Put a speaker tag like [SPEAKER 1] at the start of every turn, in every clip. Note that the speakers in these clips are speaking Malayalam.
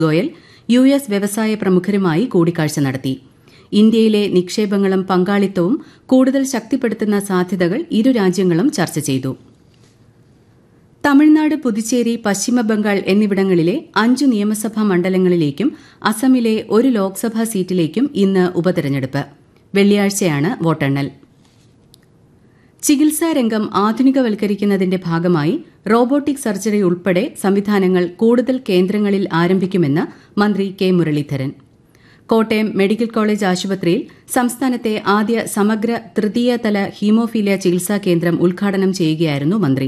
[SPEAKER 1] ഗോയൽ യു എസ് വ്യവസായ പ്രമുഖരുമായി കൂടിക്കാഴ്ച നടത്തി ഇന്ത്യയിലെ നിക്ഷേപങ്ങളും പങ്കാളിത്തവും കൂടുതൽ ശക്തിപ്പെടുത്തുന്ന സാധ്യതകൾ ഇരു രാജ്യങ്ങളും ചർച്ച ചെയ്തു തമിഴ്നാട് പുതുച്ചേരി പശ്ചിമബംഗാൾ എന്നിവിടങ്ങളിലെ അഞ്ചു നിയമസഭാ മണ്ഡലങ്ങളിലേക്കും അസമിലെ ഒരു ലോക്സഭാ സീറ്റിലേക്കും ഇന്ന് ഉപതെരഞ്ഞെടുപ്പ് വെള്ളിയാഴ്ചയാണ് വോട്ടെണ്ണൽ ചികിത്സാ രംഗം ആധുനികവൽക്കരിക്കുന്നതിന്റെ ഭാഗമായി റോബോട്ടിക് സർജറി ഉൾപ്പെടെ സംവിധാനങ്ങൾ കൂടുതൽ കേന്ദ്രങ്ങളിൽ ആരംഭിക്കുമെന്ന് മന്ത്രി K Muraleedharan Kottayam medical college ആശുപത്രിയിൽ സംസ്ഥാനത്തെ ആദ്യ സമഗ്ര തൃതീയതല ഹീമോഫീലിയ ചികിത്സാ കേന്ദ്രം ഉദ്ഘാടനം ചെയ്യുകയായിരുന്നു മന്ത്രി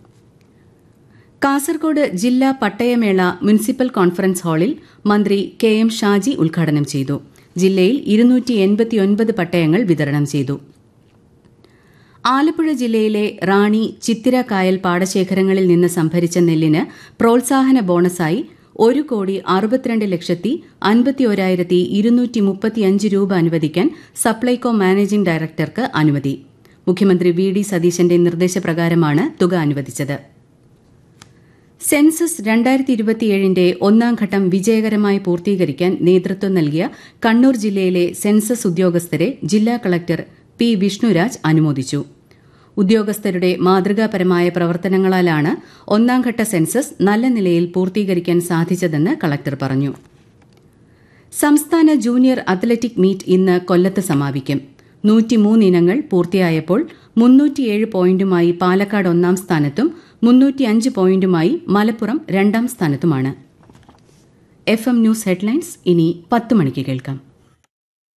[SPEAKER 1] കാസർകോട് ജില്ലാ പട്ടയമേള മുനിസിപ്പൽ കോൺഫറൻസ് ഹാളിൽ മന്ത്രി കെ എം ഷാജി ഉദ്ഘാടനം ചെയ്തു ജില്ലയിൽ ഇരുന്നൂറ്റി പട്ടയങ്ങൾ വിതരണം ചെയ്തു ആലപ്പുഴ ജില്ലയിലെ റാണി ചിത്തിര കായൽ പാടശേഖരങ്ങളിൽ നിന്ന് സംഭരിച്ച നെല്ലിന് പ്രോത്സാഹന ബോണസായി ഒരു കോടി അറുപത്തിരണ്ട് ലക്ഷത്തി അൻപത്തിയൊരായിരത്തി ഇരുന്നൂറ്റി മുപ്പത്തിയഞ്ച് രൂപ അനുവദിക്കാൻ സപ്ലൈകോ മാനേജിംഗ് ഡയറക്ടർക്ക് അനുമതി മുഖ്യമന്ത്രി വി ഡി സതീശന്റെ നിർദ്ദേശപ്രകാരമാണ് തുക അനുവദിച്ചത് സെൻസസ് രണ്ടായിരത്തി ഇരുപത്തിയേഴിന്റെ ഒന്നാം ഘട്ടം വിജയകരമായി പൂർത്തീകരിക്കാൻ നേതൃത്വം നൽകിയ കണ്ണൂർ ജില്ലയിലെ സെൻസസ് ഉദ്യോഗസ്ഥരെ ജില്ലാ കളക്ടർ പി വിഷ്ണുരാജ് അനുമോദിച്ചു ഉദ്യോഗസ്ഥരുടെ മാതൃകാപരമായ പ്രവർത്തനങ്ങളാലാണ് ഒന്നാംഘട്ട സെൻസസ് നല്ല നിലയിൽ പൂർത്തീകരിക്കാൻ സാധിച്ചതെന്ന് കളക്ടർ പറഞ്ഞു സംസ്ഥാന ജൂനിയർ അത്ലറ്റിക് മീറ്റ് ഇന്ന് കൊല്ലത്ത് സമാപിക്കും നൂറ്റിമൂന്ന് ഇനങ്ങൾ പൂർത്തിയായപ്പോൾ മുന്നൂറ്റിയേഴ് പോയിന്റുമായി പാലക്കാട് ഒന്നാം സ്ഥാനത്തും മുന്നൂറ്റിയഞ്ച് പോയിന്റുമായി മലപ്പുറം രണ്ടാം സ്ഥാനത്തുമാണ് എഫ് എം ന്യൂസ് ഹെഡ്ലൈൻസ് ഇനി പത്ത് മണിക്ക് കേൾക്കാം